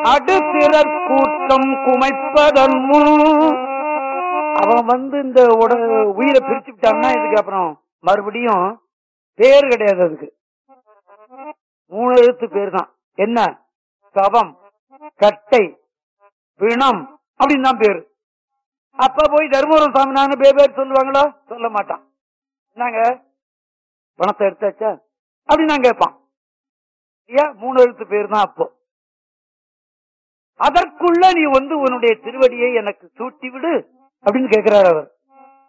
அடுத்திறற் கூட்டம் குமைப்பதன் முன் அவன் வந்து இந்த உட உயிரை பிரிச்சு விட்டான்னா இதுக்கு அப்புறம் மறுபடியும் பேர் கிடையாது அதுக்கு மூணு எழுத்து பேர் தான் என்ன கவம் கட்டை பிணம் அப்படின்னு தான் பேரு அப்ப போய் தருமபுரம் சாமினான்னு பேர் பேர் சொல்லுவாங்களா சொல்ல மாட்டான் என்னங்க பணத்தை எடுத்தாச்சா அப்படின்னு நான் கேட்பான் இல்லையா மூணு எழுத்து பேர் தான் அப்போ அதற்குள்ள நீ வந்து உன்னுடைய திருவடியை எனக்கு சூட்டி விடு அப்படின்னு கேட்கிறார் அவர்